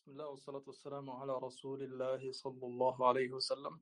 بسم الله والصلاة والسلام على رسول الله صلى الله عليه وسلم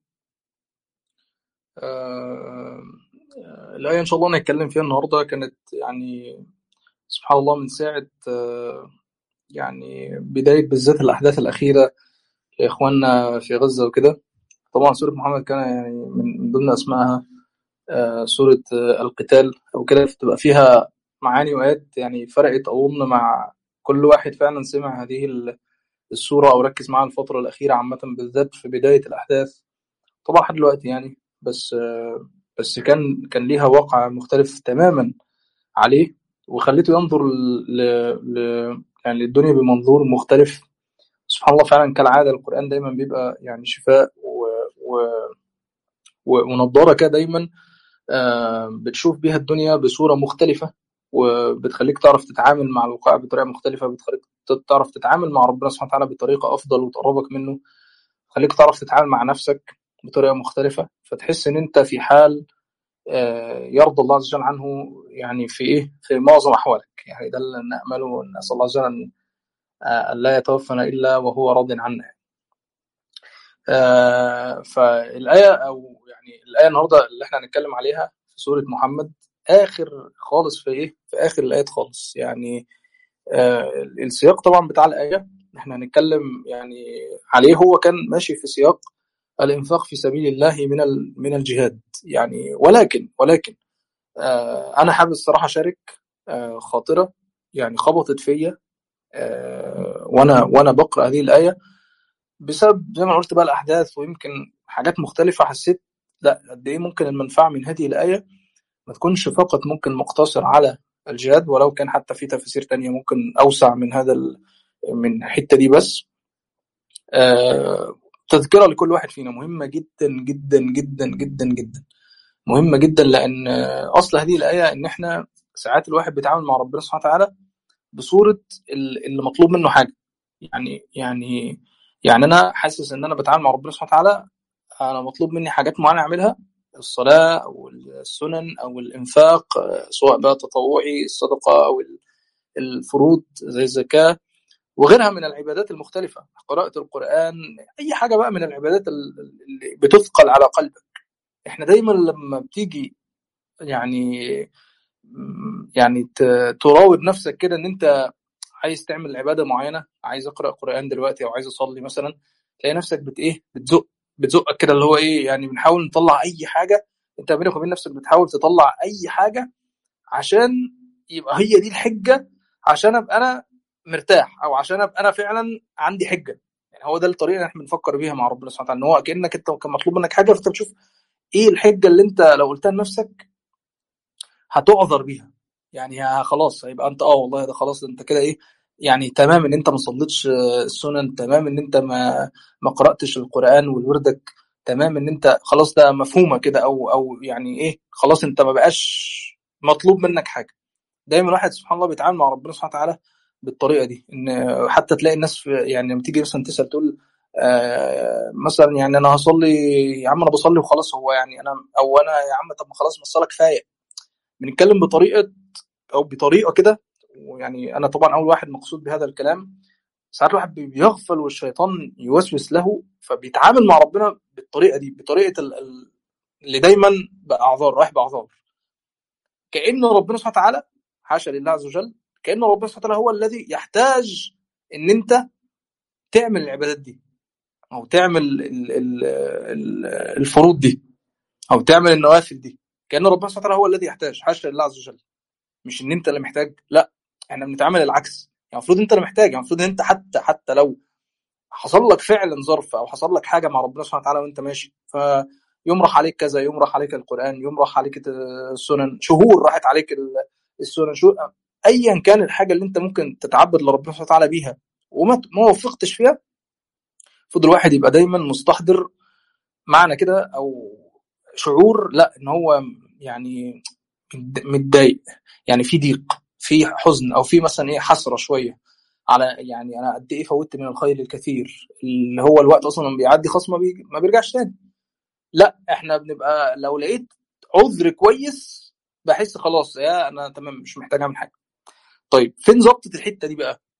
آه، آه، الآية إن شاء الله نتكلم فيها النهاردة كانت يعني سبحان الله من ساعة آه، يعني بداية بالذات الأحداث الأخيرة لإخواننا في غزة وكده طبعا سورة محمد كان يعني من من ضمن أسمائها آه، سورة آه، القتال أو كده فتبقى فيها معاني وآيات يعني فرقت أظن مع كل واحد فعلا سمع هذه ال- السورة أو ركز معاها الفترة الأخيرة عامة بالذات في بداية الأحداث طبعا لحد دلوقتي يعني بس آه، بس كان كان ليها واقع مختلف تماما عليه وخليته ينظر ل... ل... يعني للدنيا بمنظور مختلف سبحان الله فعلا كالعادة القرآن دايما بيبقى يعني شفاء و... و... و... ونضارة كده دايما آه، بتشوف بيها الدنيا بصورة مختلفة وبتخليك تعرف تتعامل مع الواقع بطريقة مختلفة بتخليك ت- تعرف تتعامل مع ربنا سبحانه وتعالى بطريقة أفضل وتقربك منه خليك تعرف تتعامل مع نفسك بطريقة مختلفة فتحس إن أنت في حال آه، يرضى الله عز وجل عنه يعني في إيه في معظم أحوالك يعني ده اللي نأمله ونسأل الله عز وجل أن آه، أن لا يتوفنا إلا وهو راض عنا آه، فالآية أو يعني الآية النهاردة اللي إحنا هنتكلم عليها في سورة محمد آخر خالص في إيه في آخر الآيات خالص يعني آه، السياق طبعا بتاع الآية إحنا هنتكلم يعني عليه هو كان ماشي في سياق الإنفاق في سبيل الله من ال- من الجهاد يعني ولكن ولكن آه، أنا حابب الصراحة أشارك آه، خاطرة يعني خبطت فيا آه، وأنا وأنا بقرأ هذه الآية بسبب زي ما قلت بقى الأحداث ويمكن حاجات مختلفة حسيت لا قد إيه ممكن المنفعة من هذه الآية ما تكونش فقط ممكن مقتصر على الجهاد ولو كان حتى في تفاسير تانية ممكن أوسع من هذا ال- من الحتة دي بس آه، تذكرة لكل واحد فينا مهمة جدا جدا جدا جدا جدا مهمة جدا لأن آه، أصل هذه الآية إن إحنا ساعات الواحد بيتعامل مع ربنا سبحانه وتعالى بصورة ال- اللي مطلوب منه حاجة يعني يعني يعني أنا حاسس إن أنا بتعامل مع ربنا سبحانه وتعالى أنا مطلوب مني حاجات معينة أعملها الصلاة أو السنن أو الإنفاق آه، سواء بقى تطوعي الصدقة أو ال- الفروض زي الزكاة وغيرها من العبادات المختلفة قراءة القرآن أي حاجة بقى من العبادات ال- اللي بتثقل على قلبك إحنا دايما لما بتيجي يعني يعني ت- تراود نفسك كده ان انت عايز تعمل عباده معينه عايز اقرا قران دلوقتي او عايز اصلي مثلا تلاقي نفسك بت ايه بتزق بتزقك كده اللي هو ايه يعني بنحاول نطلع اي حاجه انت بينك وبين نفسك بتحاول تطلع اي حاجه عشان يبقى هي دي الحجه عشان ابقى انا مرتاح او عشان ابقى انا فعلا عندي حجه يعني هو ده الطريقه اللي احنا بنفكر بيها مع ربنا سبحانه وتعالى ان هو كانك انت كان مطلوب منك حاجه فانت بتشوف ايه الحجه اللي انت لو قلتها لنفسك هتعذر بيها يعني ها- خلاص هيبقى انت اه والله ده خلاص انت كده ايه يعني تمام ان انت ما صليتش آه، السنن تمام ان انت ما ما قراتش القران والوردك تمام ان انت خلاص ده مفهومه كده او او يعني ايه خلاص انت ما بقاش مطلوب منك حاجه دايما الواحد سبحان الله بيتعامل مع ربنا سبحانه وتعالى بالطريقه دي ان حتى تلاقي الناس في يعني لما تيجي مثلا تسال تقول آه مثلا يعني انا هصلي يا عم انا بصلي وخلاص هو يعني انا او انا يا عم طب ما خلاص ما الصلاه كفايه بنتكلم بطريقه او بطريقه كده ويعني انا طبعا اول واحد مقصود بهذا الكلام ساعات الواحد بي- بيغفل والشيطان يوسوس له فبيتعامل مع ربنا بالطريقه دي بطريقه ال- ال- اللي دايما باعذار رايح باعذار كأن ربنا سبحانه وتعالى حاشا لله عز وجل كأن ربنا سبحانه وتعالى هو الذي يحتاج ان انت تعمل العبادات دي او تعمل ال- ال- ال- الفروض دي او تعمل النوافل دي كأن ربنا سبحانه وتعالى هو الذي يحتاج حاشا لله عز وجل مش ان انت اللي محتاج لا احنا بنتعامل العكس يعني المفروض انت اللي محتاج يعني المفروض ان انت حتى حتى لو حصل لك فعلا ظرف او حصل لك حاجه مع ربنا سبحانه وتعالى وانت ماشي فيمرح عليك كذا يمرح عليك القران يمرح عليك السنن شهور راحت عليك ال- السنن شو ايا كان الحاجه اللي انت ممكن تتعبد لربنا سبحانه وتعالى بيها وما ما وفقتش فيها المفروض الواحد يبقى دايما مستحضر معنى كده او شعور لا ان هو يعني متض- متضايق يعني في ضيق في حزن او في مثلا ايه حسره شويه على يعني انا قد ايه فوتت من الخير الكثير اللي هو الوقت اصلا لما بيعدي خلاص ما, بي... ما بيرجعش تاني لا احنا بنبقى لو لقيت عذر كويس بحس خلاص يا انا تمام مش محتاج اعمل حاجه طيب فين ظبطه الحته دي بقى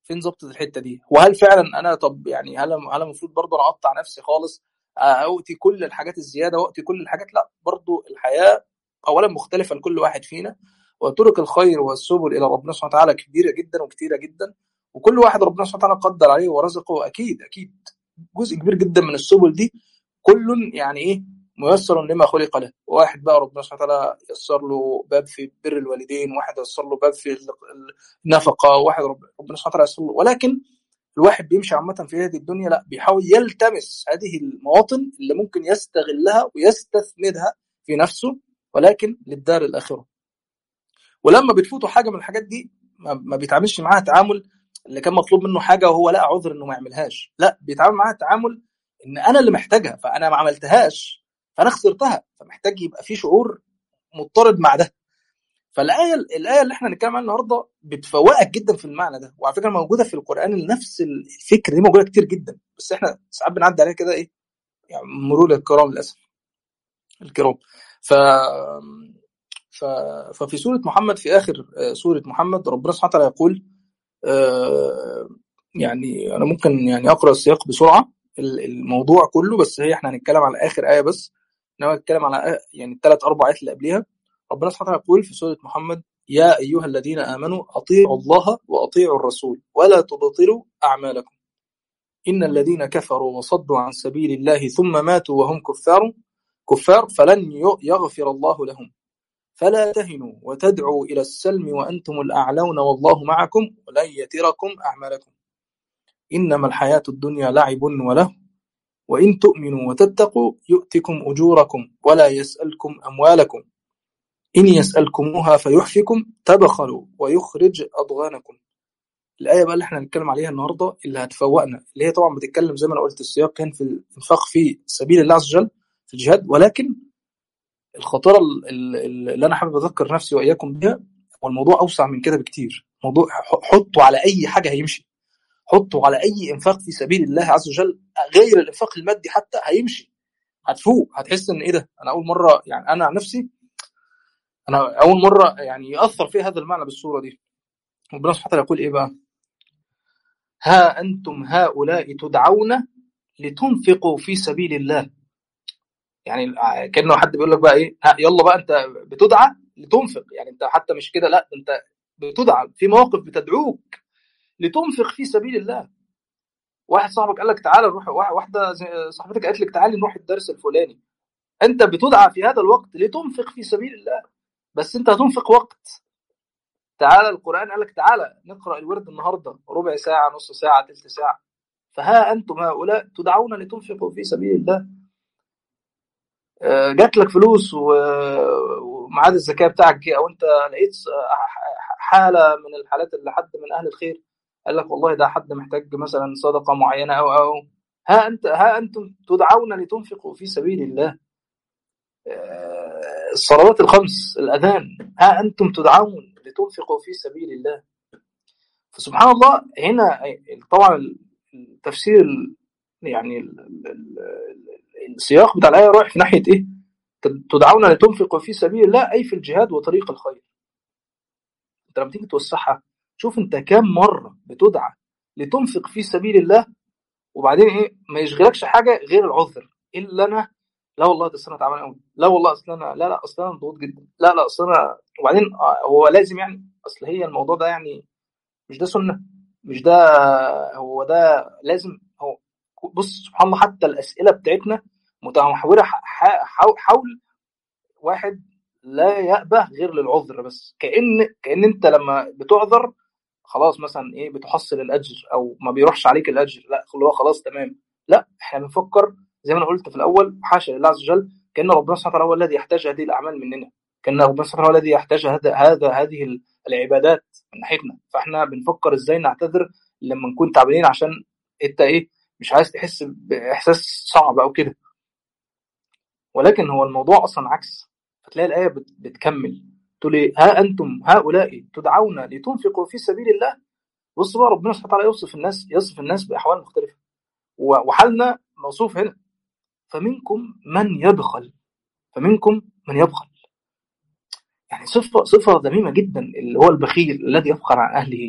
فين ظبطت الحته دي وهل فعلا انا طب يعني هل هل المفروض برضه انا اقطع نفسي خالص اؤتي كل الحاجات الزياده واؤتي كل الحاجات لا برضه الحياه اولا مختلفه لكل واحد فينا وطرق الخير والسبل الى ربنا سبحانه وتعالى كبيره جدا وكثيره جدا وكل واحد ربنا سبحانه وتعالى قدر عليه ورزقه اكيد اكيد جزء كبير جدا من السبل دي كل يعني ايه ميسر لما خلق له واحد بقى ربنا سبحانه وتعالى يسر له باب في بر الوالدين واحد يسر له باب في النفقه واحد ربنا سبحانه وتعالى يسر له ولكن الواحد بيمشي عامه في هذه الدنيا لا بيحاول يلتمس هذه المواطن اللي ممكن يستغلها ويستثمرها في نفسه ولكن للدار الاخره ولما بتفوته حاجه من الحاجات دي ما بيتعاملش معاها تعامل اللي كان مطلوب منه حاجه وهو لقى عذر انه ما يعملهاش لا بيتعامل معاها تعامل ان انا اللي محتاجها فانا ما عملتهاش فانا خسرتها فمحتاج يبقى في شعور مضطرد مع ده فالايه الايه اللي احنا هنتكلم عنها النهارده بتفوقك جدا في المعنى ده وعلى فكره موجوده في القران نفس الفكر دي موجوده كتير جدا بس احنا ساعات بنعدي عليها كده ايه يعني مرور الكرام للاسف الكرام ف ف... ففي سوره محمد في اخر سوره محمد ربنا سبحانه وتعالى يقول يعني انا ممكن يعني اقرا السياق بسرعه الموضوع كله بس هي احنا هنتكلم على اخر ايه بس انما نتكلم على يعني الثلاث اربع ايات اللي قبليها ربنا سبحانه وتعالى يقول في سوره محمد يا ايها الذين امنوا اطيعوا الله واطيعوا الرسول ولا تبطلوا اعمالكم ان الذين كفروا وصدوا عن سبيل الله ثم ماتوا وهم كفار كفار فلن يغفر الله لهم فلا تهنوا وتدعوا إلى السلم وأنتم الأعلون والله معكم ولن يتركم أعمالكم إنما الحياة الدنيا لعب وله وإن تؤمنوا وتتقوا يؤتكم أجوركم ولا يسألكم أموالكم إن يسألكموها فيحفكم تبخلوا ويخرج أضغانكم الآية بقى اللي احنا هنتكلم عليها النهاردة اللي هتفوقنا اللي هي طبعا بتتكلم زي ما أنا قلت السياق كان في الإنفاق في سبيل الله عز وجل في الجهاد ولكن الخطوره اللي انا حابب اذكر نفسي واياكم بيها والموضوع اوسع من كده بكتير موضوع حطوا على اي حاجه هيمشي حطوا على اي انفاق في سبيل الله عز وجل غير الانفاق المادي حتى هيمشي هتفوق هتحس ان ايه ده انا اول مره يعني انا عن نفسي انا اول مره يعني ياثر في هذا المعنى بالصوره دي ربنا سبحانه وتعالى يقول ايه بقى ها انتم هؤلاء تدعون لتنفقوا في سبيل الله يعني كانه حد بيقول لك بقى ايه يلا بقى انت بتدعى لتنفق يعني انت حتى مش كده لا انت بتدعى في مواقف بتدعوك لتنفق في سبيل الله واحد صاحبك قال لك تعالى نروح واحده صاحبتك قالت لك تعالي نروح الدرس الفلاني انت بتدعى في هذا الوقت لتنفق في سبيل الله بس انت هتنفق وقت تعالى القران قال لك تعالى نقرا الورد النهارده ربع ساعه نص ساعه ثلث ساعه فها انتم هؤلاء تدعون لتنفقوا في سبيل الله جات لك فلوس وميعاد الزكاه بتاعك جه او انت لقيت حاله من الحالات اللي حد من اهل الخير قال لك والله ده حد محتاج مثلا صدقه معينه او او ها انت ها انتم تدعون لتنفقوا في سبيل الله الصلوات الخمس الاذان ها انتم تدعون لتنفقوا في سبيل الله فسبحان الله هنا طبعا التفسير يعني السياق بتاع الايه رايح في ناحيه ايه؟ تدعون لتنفقوا في سبيل الله اي في الجهاد وطريق الخير. انت لما تيجي توسعها شوف انت كام مره بتدعى لتنفق في سبيل الله وبعدين ايه ما يشغلكش حاجه غير العذر الا انا لا والله ده انا تعبان قوي لا والله اصل انا لا لا اصل انا مضغوط جدا لا لا اصل انا وبعدين هو لازم يعني اصل هي الموضوع ده يعني مش ده سنه مش ده هو ده لازم هو بص سبحان الله حتى الاسئله بتاعتنا متمحوره حول واحد لا يأبه غير للعذر بس كأن كأن انت لما بتعذر خلاص مثلا ايه بتحصل الاجر او ما بيروحش عليك الاجر لا اللي هو خلاص تمام لا احنا بنفكر زي ما انا قلت في الاول حاشا لله عز وجل كان ربنا سبحانه وتعالى هو الذي يحتاج هذه الاعمال مننا كان ربنا سبحانه وتعالى هو الذي يحتاج هذا هذا هذه العبادات من ناحيتنا فاحنا بنفكر ازاي نعتذر لما نكون تعبانين عشان انت ايه مش عايز تحس باحساس صعب او كده ولكن هو الموضوع اصلا عكس فتلاقي الايه بتكمل تقول ايه ها انتم هؤلاء تدعون لتنفقوا في سبيل الله بص بقى ربنا سبحانه وتعالى يوصف الناس يصف الناس باحوال مختلفه وحالنا موصوف هنا فمنكم من يبخل فمنكم من يبخل يعني صفه صفه ذميمه جدا اللي هو البخيل الذي يفخر عن اهله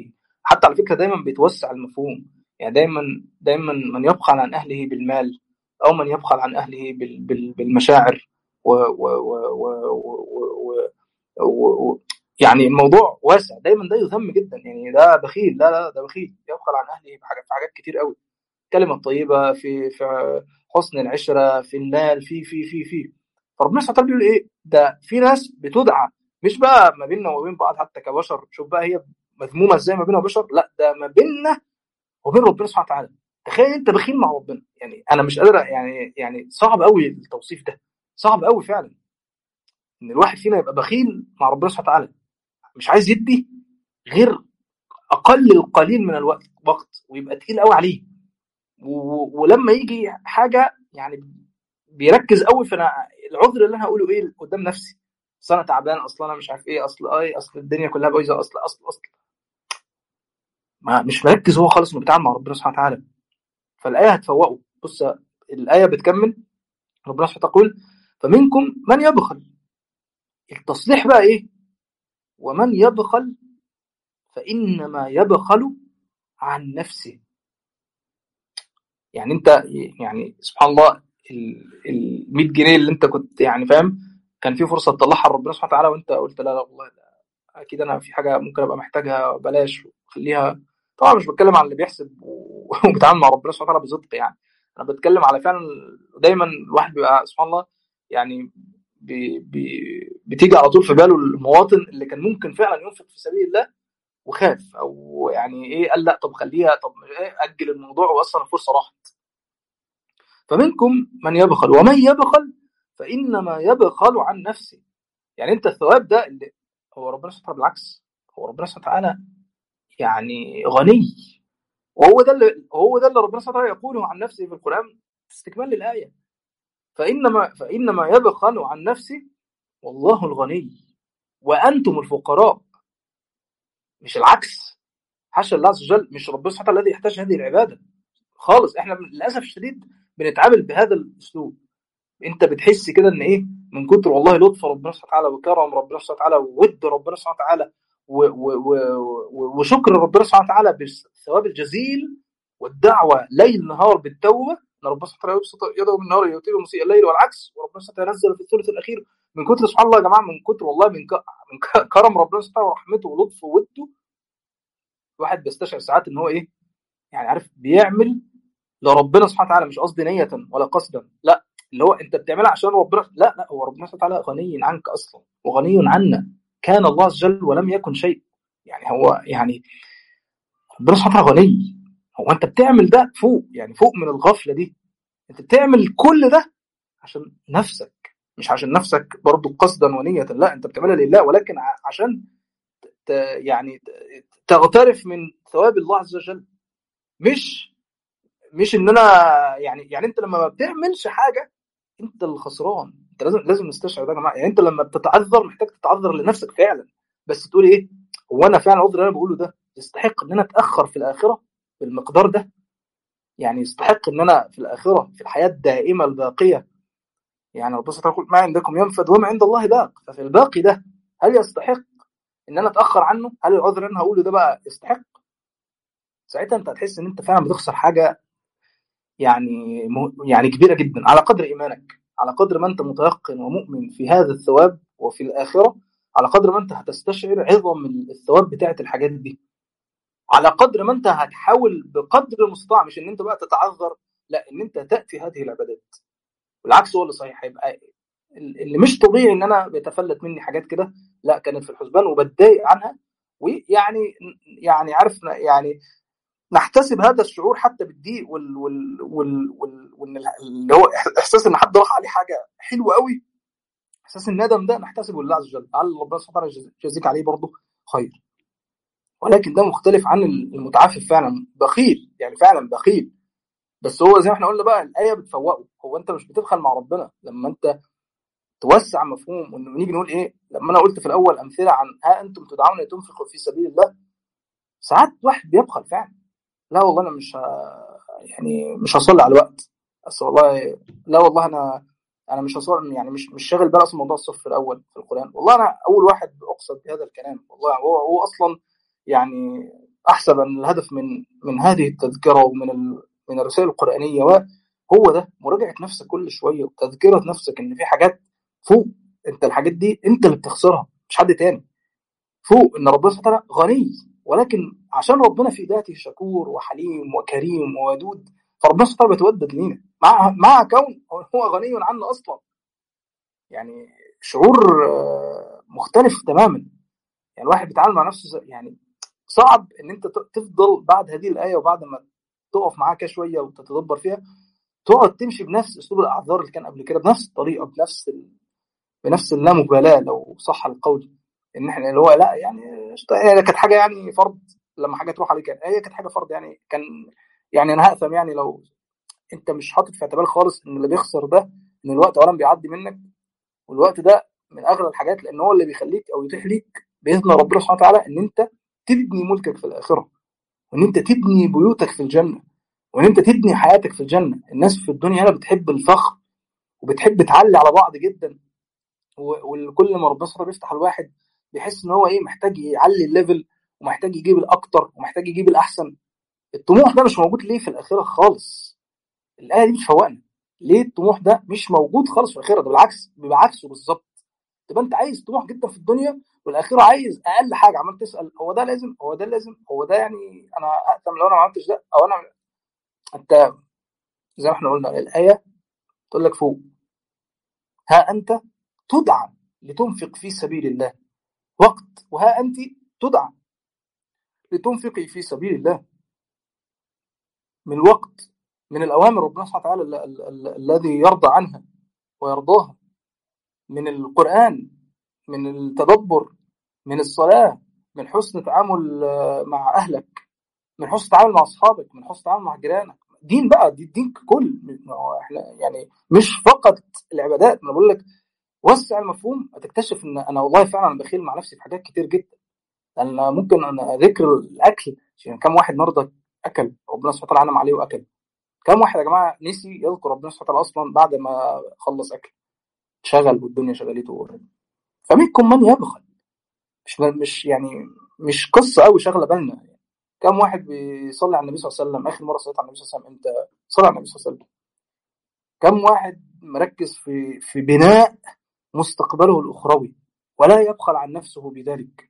حتى على فكره دايما بيتوسع المفهوم يعني دايما دايما من يبخل عن اهله بالمال او من يبخل عن اهله بال- بال- بالمشاعر و و و و و و و و يعني الموضوع واسع دايما ده يذم جدا يعني ده بخيل لا لا ده بخيل يبخل عن اهله بحاجات في حاجات كتير قوي الكلمه الطيبه في في حسن العشره في المال في في في في فربنا سبحانه وتعالى بيقول ايه ده في ناس بتدعى مش بقى ما بيننا وما بين بعض حتى كبشر شوف بقى هي مذمومه ازاي ما بيننا وبشر لا ده ما بيننا وبين ربنا سبحانه وتعالى تخيل انت بخيل مع ربنا يعني انا مش قادر يعني يعني صعب قوي التوصيف ده صعب قوي فعلا ان الواحد فينا يبقى بخيل مع ربنا سبحانه وتعالى مش عايز يدي غير اقل القليل من الوقت وقت ويبقى تقيل قوي عليه و- ولما يجي حاجه يعني بيركز قوي في أنا العذر اللي انا هقوله ايه قدام نفسي اصل انا تعبان اصل انا مش عارف ايه اصل اي اصل الدنيا كلها بايظه اصل اصل اصل ما مش مركز هو خالص انه بيتعامل مع ربنا سبحانه وتعالى فالايه هتفوقه بص الايه بتكمل ربنا سبحانه وتعالى يقول فمنكم من يبخل التصليح بقى ايه ومن يبخل فانما يبخل عن نفسه يعني انت يعني سبحان الله ال 100 جنيه اللي انت كنت يعني فاهم كان في فرصه تطلعها لربنا سبحانه وتعالى وانت قلت لا لا والله لا اكيد انا في حاجه ممكن ابقى محتاجها بلاش خليها طبعا مش بتكلم عن اللي بيحسب و- وبيتعامل مع ربنا سبحانه وتعالى بصدق يعني انا بتكلم على فعلا دايما الواحد بيبقى سبحان الله يعني بي بي بتيجي على طول في باله المواطن اللي كان ممكن فعلا ينفق في سبيل الله وخاف او يعني ايه قال لا طب خليها طب إيه اجل الموضوع واصلا الفرصه راحت فمنكم من يبخل ومن يبخل فانما يبخل عن نفسه يعني انت الثواب ده اللي هو ربنا سبحانه وتعالى بالعكس هو ربنا سبحانه وتعالى يعني غني وهو ده اللي هو ده اللي ربنا سبحانه وتعالى يقوله عن نفسه في القران استكمال للايه فانما فانما يبخل عن نفسه والله الغني وانتم الفقراء مش العكس حاشا الله عز وجل مش ربنا سبحانه وتعالى الذي يحتاج هذه العباده خالص احنا للاسف الشديد بنتعامل بهذا الاسلوب انت بتحس كده ان ايه من كتر والله لطف ربنا سبحانه وتعالى وكرم ربنا سبحانه وتعالى وود ربنا سبحانه وتعالى و- و- و- و- وشكر ربنا سبحانه وتعالى بالثواب الجزيل والدعوه ليل نهار بالتوبه ان ربنا سبحانه وتعالى يبسط يده بالنهار يطيب مسيء الليل والعكس وربنا سبحانه وتعالى نزل في الثلث الاخير من كتر سبحان الله يا جماعه من كتر والله من ك- من ك- كرم ربنا سبحانه وتعالى ورحمته ولطفه ووده الواحد بيستشعر ساعات ان هو ايه يعني عارف بيعمل لربنا سبحانه وتعالى مش قصدي نية ولا قصدا لا اللي هو انت بتعملها عشان ربنا لا لا هو ربنا سبحانه وتعالى غني عنك اصلا وغني عنا كان الله عز وجل ولم يكن شيء يعني هو يعني ربنا سبحانه وتعالى غني هو انت بتعمل ده فوق يعني فوق من الغفله دي انت بتعمل كل ده عشان نفسك مش عشان نفسك برضو قصدا ونية لا انت بتعملها لله ولكن ع- عشان ت- يعني ت- تغترف من ثواب الله عز وجل مش مش ان انا يعني يعني انت لما ما بتعملش حاجه انت اللي خسران انت لازم لازم نستشعر ده يا جماعه يعني انت لما بتتعذر محتاج تتعذر لنفسك فعلا بس تقول ايه هو انا فعلا العذر اللي انا بقوله ده يستحق ان انا اتاخر في الاخره بالمقدار ده يعني يستحق ان انا في الاخره في الحياه الدائمه الباقيه يعني ربنا سبحانه وتعالى يقول ما عندكم ينفد وما عند الله باق ففي الباقي ده هل يستحق ان انا اتاخر عنه هل العذر اللي انا هقوله ده بقى يستحق ساعتها انت هتحس ان انت فعلا بتخسر حاجه يعني مه... يعني كبيره جدا على قدر ايمانك على قدر ما انت متيقن ومؤمن في هذا الثواب وفي الاخره على قدر ما انت هتستشعر عظم الثواب بتاعه الحاجات دي على قدر ما انت هتحاول بقدر المستطاع مش ان انت بقى تتعذر لا ان انت تاتي هذه العبادات والعكس هو اللي صحيح هيبقى اللي مش طبيعي ان انا بيتفلت مني حاجات كده لا كانت في الحسبان وبتضايق عنها ويعني يعني عارف يعني نحتسب هذا الشعور حتى بالضيق وال وال وال وال وال اللي هو احساس ان حد راح عليه حاجه حلوه قوي احساس الندم ده نحتسبه لله عز وجل لعل ربنا سبحانه وتعالى يجازيك عليه برضه خير ولكن ده مختلف عن المتعفف فعلا بخيل يعني فعلا بخيل بس هو زي ما احنا قلنا بقى الايه بتفوقه هو انت مش بتبخل مع ربنا لما انت توسع مفهوم وانه نيجي نقول ايه لما انا قلت في الاول امثله عن ها انتم تدعون لتنفقوا في سبيل الله ساعات واحد بيبخل فعلا لا والله انا مش ه... يعني مش هصلي على الوقت بس والله لا والله انا انا مش هصلي يعني مش مش شاغل بالي اصلا موضوع الصف الاول في القران والله انا اول واحد اقصد بهذا الكلام والله هو هو اصلا يعني احسب ان الهدف من من هذه التذكره ومن ال... من الرسائل القرانيه هو ده مراجعه نفسك كل شويه وتذكره نفسك ان في حاجات فوق انت الحاجات دي انت اللي بتخسرها مش حد تاني فوق ان ربنا سبحانه وتعالى غني ولكن عشان ربنا في ذاته شكور وحليم وكريم وودود فربنا سبحانه وتعالى بيتودد لينا مع مع كون هو غني عنا اصلا يعني شعور مختلف تماما يعني الواحد بيتعامل مع نفسه يعني صعب ان انت تفضل بعد هذه الايه وبعد ما تقف معاها كده شويه وتتدبر فيها تقعد تمشي بنفس اسلوب الاعذار اللي كان قبل كده بنفس الطريقه بنفس ال... بنفس اللامبالاه لو صح القول ان احنا اللي هو لا يعني هي كانت حاجه يعني فرض لما حاجه تروح عليك هي كانت حاجه فرض يعني كان يعني انا هاثم يعني لو انت مش حاطط في اعتبار خالص ان اللي بيخسر ده ان الوقت اولا بيعدي منك والوقت ده من اغلى الحاجات لان هو اللي بيخليك او يتيح ليك باذن ربنا سبحانه وتعالى ان انت تبني ملكك في الاخره وان انت تبني بيوتك في الجنه وان انت تبني حياتك في الجنه الناس في الدنيا هنا بتحب الفخر وبتحب تعلي على بعض جدا وكل ما ربنا سبحانه بيفتح الواحد بيحس ان هو ايه محتاج يعلي الليفل ومحتاج يجيب الاكتر ومحتاج يجيب الاحسن الطموح ده مش موجود ليه في الاخره خالص الايه دي بتفوقنا ليه الطموح ده مش موجود خالص في الاخره ده بالعكس بيبقى عكسه بالظبط تبقى انت عايز طموح جدا في الدنيا والاخره عايز اقل حاجه عمال تسال هو ده لازم هو ده لازم هو ده يعني انا اقدم لو انا ما عملتش ده او انا انت زي ما احنا قلنا الايه تقول لك فوق ها انت تدعى لتنفق في سبيل الله وقت وها انت تدعى لتنفقي في سبيل الله من الوقت من الاوامر ربنا سبحانه وتعالى الذي يرضى عنها ويرضاها من القران من التدبر من الصلاه من حسن التعامل مع اهلك من حسن التعامل مع اصحابك من حسن التعامل مع جيرانك دين بقى دي الدين ككل احنا يعني مش فقط العبادات انا بقول لك وسع المفهوم هتكتشف ان انا والله فعلا بخيل مع نفسي في حاجات كتير جدا لان ممكن انا ذكر الاكل يعني كم واحد النهارده اكل ربنا سبحانه وتعالى انعم عليه واكل كم واحد يا جماعه نسي يذكر ربنا سبحانه وتعالى اصلا بعد ما خلص اكل شغل والدنيا شغلته فمنكم من يبخل مش مش يعني مش قصه قوي شغله بالنا كم واحد بيصلي على النبي صلى الله عليه وسلم اخر مره صليت على النبي صلى الله عليه وسلم امتى صلى على النبي صلى الله عليه وسلم كم واحد مركز في في بناء مستقبله الاخروي ولا يبخل عن نفسه بذلك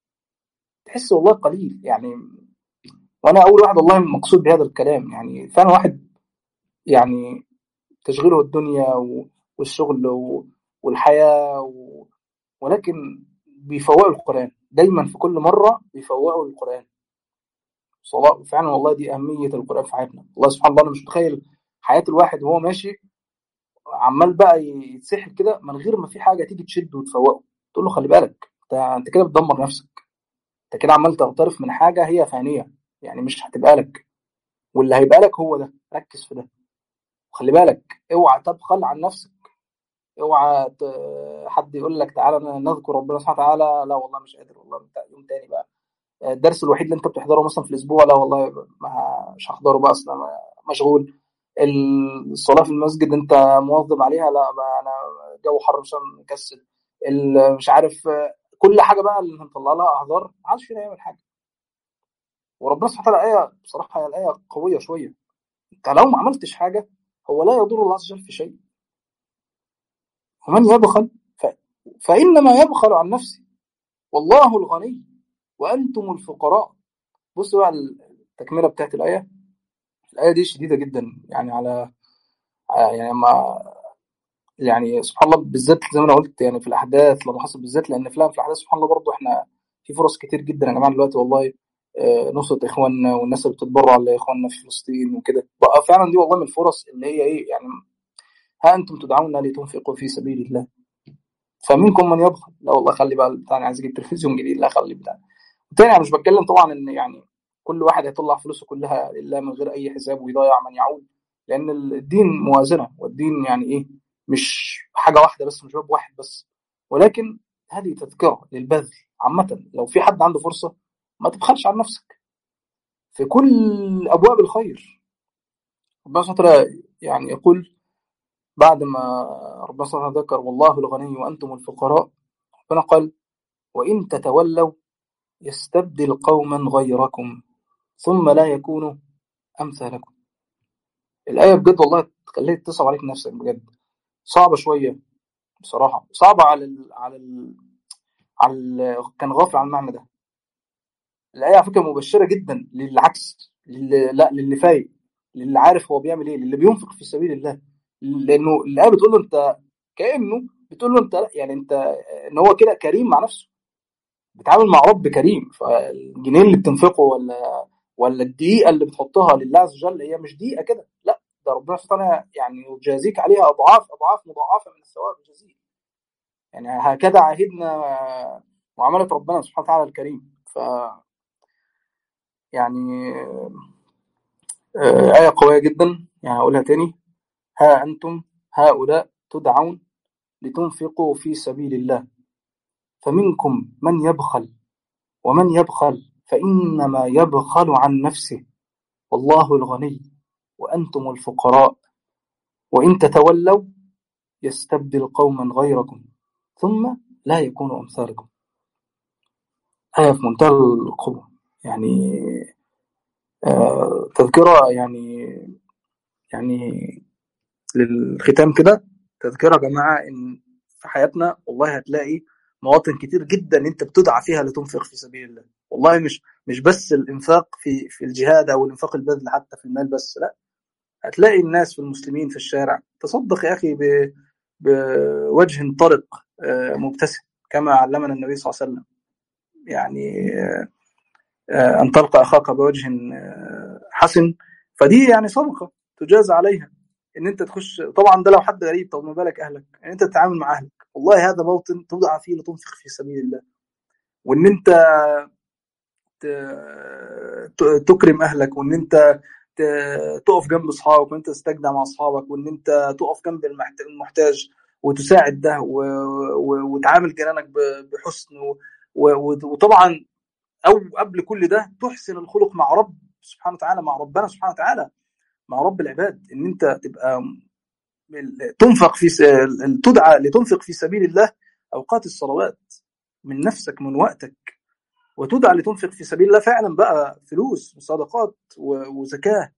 تحس والله قليل يعني وانا اول واحد والله مقصود بهذا الكلام يعني فانا واحد يعني تشغيله الدنيا والشغل والحياه و... ولكن بيفوقوا القران دايما في كل مره بيفوقوا القران صلاة فعلا والله دي أهمية القرآن في حياتنا الله سبحانه وتعالى مش متخيل حياة الواحد وهو ماشي عمال بقى يتسحب كده من غير ما في حاجة تيجي تشده وتفوقه تقول له خلي بالك انت انت كده بتدمر نفسك انت كده عمال تغترف من حاجة هي فانية يعني مش هتبقى لك واللي هيبقى لك هو ده ركز في ده وخلي بالك اوعى تبخل عن نفسك اوعى حد يقول لك تعالى نذكر ربنا سبحانه وتعالى لا والله مش قادر والله يوم تاني بقى الدرس الوحيد اللي انت بتحضره مثلا في الاسبوع لا والله ما مش هحضره بقى اصلا مشغول الصلاه في المسجد انت مواظب عليها لا بقى انا جو حر مش مكسل مش عارف كل حاجه بقى اللي هنطلع لها اعذار ما عادش فينا يعمل حاجه وربنا سبحانه وتعالى ايه بصراحه هي الايه قويه شويه انت لو ما عملتش حاجه هو لا يضر الله عز وجل في شيء ومن يبخل ف... فانما يبخل عن نفسه والله الغني وانتم الفقراء بصوا بقى التكمله بتاعت الايه الايه دي شديده جدا يعني على يعني ما يعني سبحان الله بالذات زي ما انا قلت يعني في الاحداث لما حصل بالذات لان فعلا في الاحداث سبحان الله برضه احنا في فرص كتير جدا يا جماعه دلوقتي والله نصرة اخواننا والناس اللي بتتبرع لاخواننا في فلسطين وكده بقى فعلا دي والله من الفرص اللي هي ايه يعني ها انتم تدعون لتنفقوا في سبيل الله فمنكم من يبخل لا والله خلي بقى بتاع عايز اجيب تلفزيون جديد لا خلي بتاع وتاني انا مش بتكلم طبعا ان يعني كل واحد هيطلع فلوسه كلها لله من غير اي حساب ويضيع من يعود لان الدين موازنه والدين يعني ايه مش حاجه واحده بس مش باب واحد بس ولكن هذه تذكره للبذل عامه لو في حد عنده فرصه ما تبخلش على نفسك في كل ابواب الخير ربنا سبحانه وتعالى يعني يقول بعد ما ربنا سبحانه ذكر والله الغني وانتم الفقراء ربنا قال وان تتولوا يستبدل قوما غيركم ثم لا يكونوا أمثالكم الآية بجد والله تخليك تصعب عليك نفسك بجد صعبة شوية بصراحة صعبة على ال على ال على ال كان غافل عن المعنى ده الآية على فكرة مبشرة جدا للعكس للي لا للي فايق للي عارف هو بيعمل ايه للي بينفق في سبيل الله لانه الآية بتقول له انت كأنه بتقول له انت لا يعني انت ان هو كده كريم مع نفسه بتعامل مع رب كريم فالجنيه اللي بتنفقه ولا ولا الدقيقه اللي بتحطها لله عز وجل هي مش دقيقه كده لا ده ربنا سبحانه وتعالى يعني يجازيك عليها اضعاف اضعاف مضاعفه من الثواب الجزيل يعني هكذا عهدنا معامله ربنا سبحانه وتعالى الكريم ف يعني آية قوية جدا يعني هقولها تاني ها أنتم هؤلاء تدعون لتنفقوا في سبيل الله فمنكم من يبخل ومن يبخل فإنما يبخل عن نفسه والله الغني وأنتم الفقراء وإن تتولوا يستبدل قوما غيركم ثم لا يكونوا أمثالكم آية في منتهى القوة يعني آه تذكرة يعني يعني للختام كده تذكرة يا جماعة إن في حياتنا والله هتلاقي مواطن كتير جدا انت بتدعى فيها لتنفق في سبيل الله والله مش مش بس الانفاق في في الجهاد او الانفاق البذل حتى في المال بس لا هتلاقي الناس في المسلمين في الشارع تصدق يا اخي بوجه طرق مبتسم كما علمنا النبي صلى الله عليه وسلم يعني ان تلقى اخاك بوجه حسن فدي يعني صدقه تجاز عليها ان انت تخش طبعا ده لو حد غريب طب ما بالك اهلك ان يعني انت تتعامل مع اهلك والله هذا موطن تدعى فيه لتنفق في سبيل الله وان انت تكرم اهلك وان انت تقف جنب اصحابك وان انت تستجدع مع اصحابك وان انت تقف جنب المحتاج وتساعد ده وتعامل جيرانك بحسن وطبعا او قبل كل ده تحسن الخلق مع رب سبحانه وتعالى مع ربنا سبحانه وتعالى مع رب العباد ان انت تبقى تنفق في تدعى لتنفق في سبيل الله اوقات الصلوات من نفسك من وقتك وتدعى لتنفق في سبيل الله فعلا بقى فلوس وصدقات وزكاه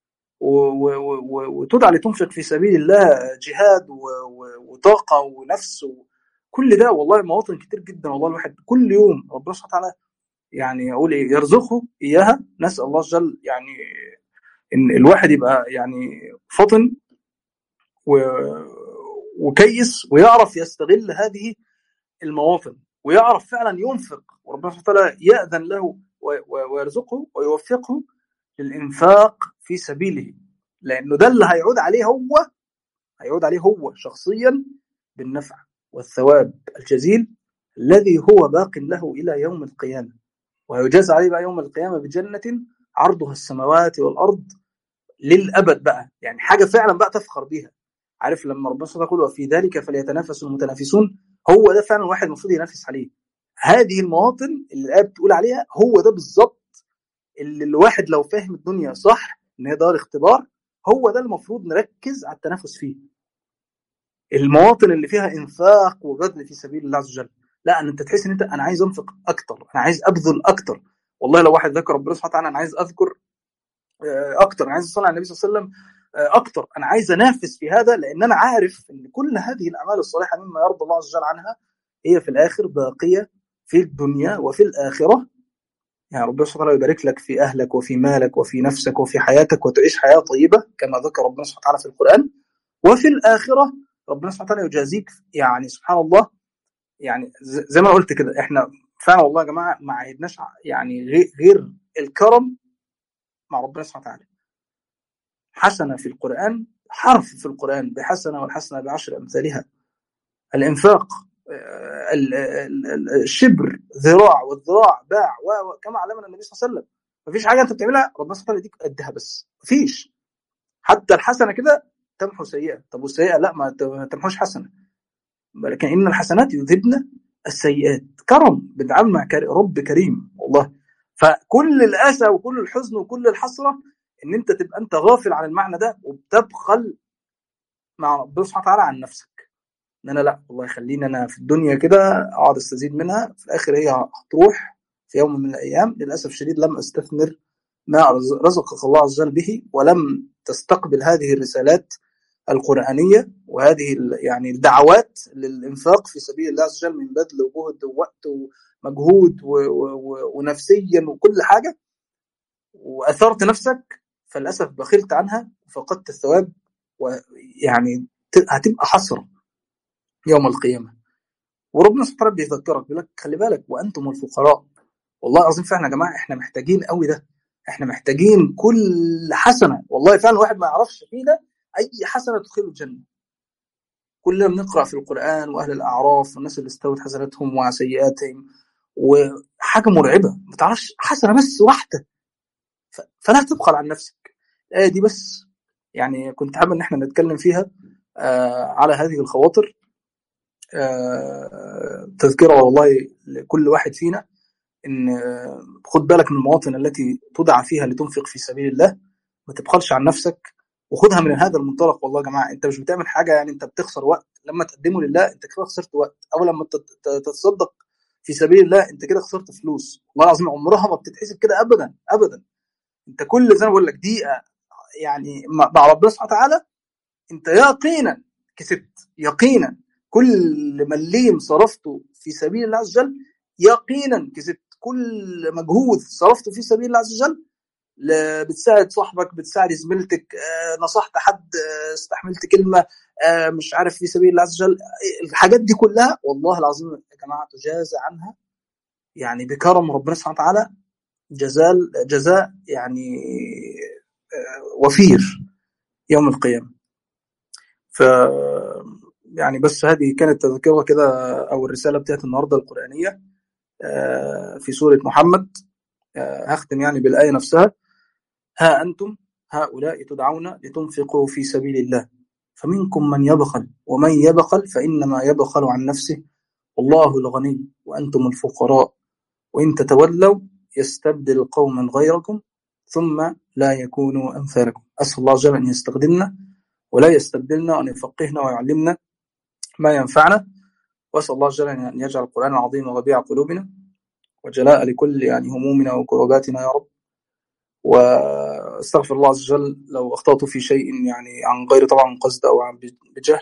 وتدعى لتنفق في سبيل الله جهاد وطاقه ونفس كل ده والله مواطن كتير جدا والله الواحد كل يوم ربنا سبحانه وتعالى يعني اقول ايه يرزقه اياها نسال الله عز وجل يعني ان الواحد يبقى يعني فطن و... وكيس ويعرف يستغل هذه المواطن ويعرف فعلا ينفق وربنا سبحانه وتعالى يأذن له ويرزقه ويوفقه للإنفاق في سبيله لأنه ده اللي هيعود عليه هو هيعود عليه هو شخصيا بالنفع والثواب الجزيل الذي هو باق له إلى يوم القيامة ويجاز عليه بقى يوم القيامة بجنة عرضها السماوات والأرض للأبد بقى يعني حاجة فعلا بقى تفخر بيها عارف لما ربنا سبحانه يقول وفي ذلك فليتنافس المتنافسون هو ده فعلا الواحد المفروض ينافس عليه هذه المواطن اللي الآية بتقول عليها هو ده بالظبط اللي الواحد لو فاهم الدنيا صح ان هي دار اختبار هو ده المفروض نركز على التنافس فيه المواطن اللي فيها انفاق وبذل في سبيل الله عز وجل لا ان انت تحس ان انت انا عايز انفق اكتر انا عايز ابذل اكتر والله لو واحد ذكر ربنا سبحانه وتعالى انا عايز اذكر اكتر انا عايز اصلي على النبي صلى الله عليه وسلم اكتر انا عايز انافس في هذا لان انا عارف ان كل هذه الاعمال الصالحه مما يرضى الله عز وجل عنها هي في الاخر باقيه في الدنيا وفي الاخره يعني ربنا سبحانه وتعالى يبارك لك في اهلك وفي مالك وفي نفسك وفي حياتك وتعيش حياه طيبه كما ذكر ربنا سبحانه وتعالى في القران وفي الاخره ربنا سبحانه وتعالى يجازيك يعني سبحان الله يعني زي ما قلت كده احنا فعلا والله يا جماعه ما عهدناش يعني غير الكرم مع ربنا سبحانه وتعالى حسنه في القران حرف في القران بحسنه والحسنه بعشر امثالها الانفاق الشبر ذراع والذراع باع وكما علمنا النبي صلى الله عليه وسلم مفيش حاجه انت بتعملها ربنا سبحانه وتعالى يديك قدها بس مفيش حتى الحسنه كده تمحو سيئه طب والسيئه لا ما تمحوش حسنه لكن ان الحسنات يذهبن السيئات كرم بنتعامل مع رب كريم والله فكل الاسى وكل الحزن وكل الحسره ان انت تبقى انت غافل عن المعنى ده وبتبخل مع ربنا سبحانه وتعالى عن نفسك ان انا لا والله خليني انا في الدنيا كده اقعد استزيد منها في الاخر هي هتروح في في يوم من الأيام للأسف الشديد لم أستثمر ما رزقك الله عز وجل به ولم تستقبل هذه الرسالات القرآنية وهذه يعني الدعوات للإنفاق في سبيل الله عز وجل من بذل وجهد ووقت ومجهود ونفسيا وكل حاجة وأثرت نفسك فللأسف بخلت عنها وفقدت الثواب ويعني هتبقى حسرة يوم القيامة وربنا سبحانه وتعالى بيذكرك بيقول لك خلي بالك وأنتم الفقراء والله العظيم فعلا يا جماعة احنا محتاجين قوي ده احنا محتاجين كل حسنة والله فعلا الواحد ما يعرفش فيه ده أي حسنة تدخله الجنة كلنا بنقرأ في القرآن وأهل الأعراف والناس اللي استوت حسناتهم وسيئاتهم وحاجة مرعبة ما تعرفش حسنة بس واحدة فلا تبخل عن نفسك الآية دي بس يعني كنت حابب إن احنا نتكلم فيها آه على هذه الخواطر آه تذكرة والله لكل واحد فينا إن خد بالك من المواطن التي تدعى فيها لتنفق في سبيل الله ما تبخلش عن نفسك وخدها من هذا المنطلق والله يا جماعه انت مش بتعمل حاجه يعني انت بتخسر وقت لما تقدمه لله انت كده خسرت وقت او لما تتصدق في سبيل الله انت كده خسرت فلوس والله العظيم عمرها ما بتتحسب كده ابدا ابدا انت كل زي ما بقول لك دقيقه يعني مع ربنا سبحانه وتعالى انت يقينا كسبت يقينا كل مليم صرفته في سبيل الله عز وجل يقينا كسبت كل مجهود صرفته في سبيل الله عز وجل بتساعد صاحبك بتساعد زميلتك نصحت حد استحملت كلمه مش عارف في سبيل الله عز وجل الحاجات دي كلها والله العظيم يا جماعه تجازى عنها يعني بكرم ربنا سبحانه وتعالى جزاء جزاء يعني وفير يوم القيامه ف يعني بس هذه كانت تذكره كده او الرساله بتاعت النهارده القرانيه في سوره محمد هختم يعني بالايه نفسها ها أنتم هؤلاء تدعون لتنفقوا في سبيل الله فمنكم من يبخل ومن يبخل فإنما يبخل عن نفسه والله الغني وأنتم الفقراء وإن تتولوا يستبدل قوما غيركم ثم لا يكونوا أمثالكم أسأل الله جل أن يستخدمنا ولا يستبدلنا وأن يفقهنا ويعلمنا ما ينفعنا وأسأل الله جل أن يجعل القرآن العظيم ربيع قلوبنا وجلاء لكل يعني همومنا وكرباتنا يا رب واستغفر الله عز وجل لو اخطأت في شيء يعني عن غير طبعا قصد او عن بجهل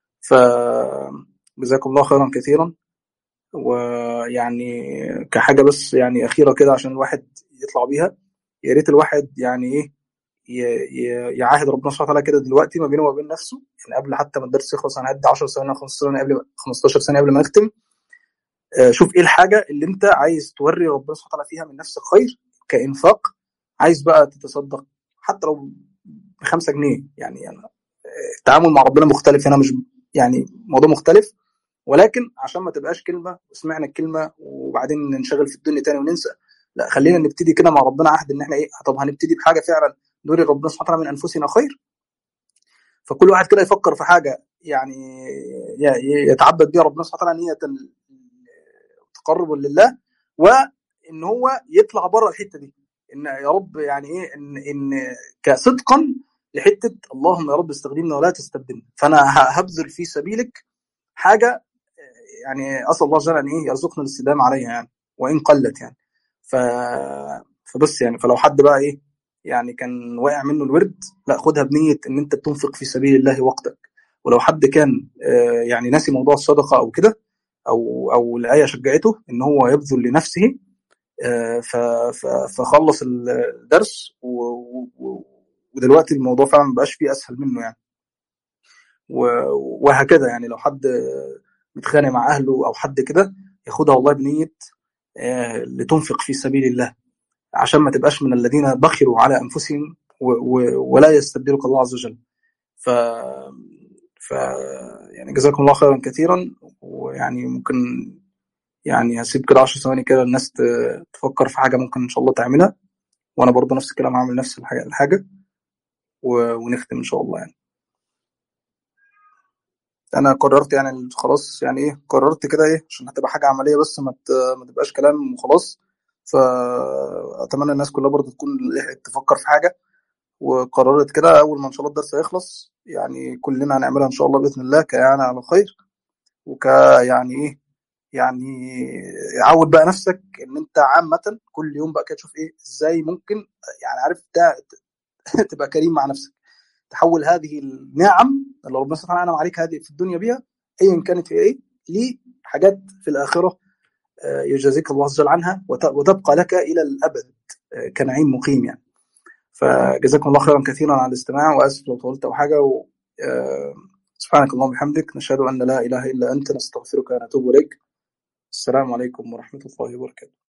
فجزاكم الله خيرا كثيرا ويعني كحاجه بس يعني اخيره كده عشان الواحد يطلع بيها يا ريت الواحد يعني ايه يعاهد ربنا سبحانه وتعالى كده دلوقتي ما بينه وما بين نفسه يعني قبل حتى ما الدرس يخلص انا هدي 10 ثواني 15 ثانيه قبل 15 ثانيه قبل ما نختم شوف ايه الحاجه اللي انت عايز توري ربنا سبحانه وتعالى فيها من نفسك خير كانفاق عايز بقى تتصدق حتى لو بخمسة جنيه يعني أنا التعامل مع ربنا مختلف هنا مش يعني موضوع مختلف ولكن عشان ما تبقاش كلمة سمعنا الكلمة وبعدين ننشغل في الدنيا تاني وننسى لا خلينا نبتدي كده مع ربنا عهد ان احنا ايه طب هنبتدي بحاجة فعلا نوري ربنا سبحانه وتعالى من انفسنا خير فكل واحد كده يفكر في حاجة يعني يتعبد بها ربنا سبحانه وتعالى نية تقرب لله وان هو يطلع بره الحتة دي ان يا رب يعني ايه ان ان كصدقا لحته اللهم يا رب استخدمنا ولا تستبدلنا فانا هبذل في سبيلك حاجه يعني اسال الله جل ان ايه يرزقنا الاستدامه عليها يعني وان قلت يعني ف فبس يعني فلو حد بقى ايه يعني كان واقع منه الورد لا خدها بنيه ان انت بتنفق في سبيل الله وقتك ولو حد كان يعني ناسي موضوع الصدقه او كده او او الايه شجعته ان هو يبذل لنفسه فخلص الدرس ودلوقتي الموضوع فعلا مبقاش فيه اسهل منه يعني وهكذا يعني لو حد متخانق مع اهله او حد كده ياخدها والله بنيه لتنفق في سبيل الله عشان ما تبقاش من الذين بخلوا على انفسهم ولا يستبدلك الله عز وجل ف ف يعني جزاكم الله خيرا كثيرا ويعني ممكن يعني هسيب كده 10 ثواني كده الناس تفكر في حاجه ممكن ان شاء الله تعملها وانا برضه نفس الكلام هعمل نفس الحاجه الحاجه ونختم ان شاء الله يعني انا قررت يعني خلاص يعني ايه قررت كده ايه عشان هتبقى حاجه عمليه بس ما ما تبقاش كلام وخلاص فاتمنى الناس كلها برضه تكون تفكر في حاجه وقررت كده اول ما ان شاء الله الدرس هيخلص يعني كلنا هنعملها ان شاء الله باذن الله كيعني على خير وك يعني ايه يعني عود بقى نفسك ان انت عامه كل يوم بقى كده تشوف ايه ازاي ممكن يعني عارف ده تبقى كريم مع نفسك تحول هذه النعم اللي ربنا سبحانه وتعالى انعم عليك هذه في الدنيا بها ايا كانت هي ايه لحاجات في الاخره آه، يجازيك الله عز وجل عنها وت- وتبقى لك الى الابد آه، كنعيم مقيم يعني فجزاكم الله خيرا كثيرا على الاستماع واسف لو طولت او حاجه و... آه، سبحانك اللهم وبحمدك نشهد ان لا اله الا انت نستغفرك ونتوب اليك السلام عليكم ورحمه الله وبركاته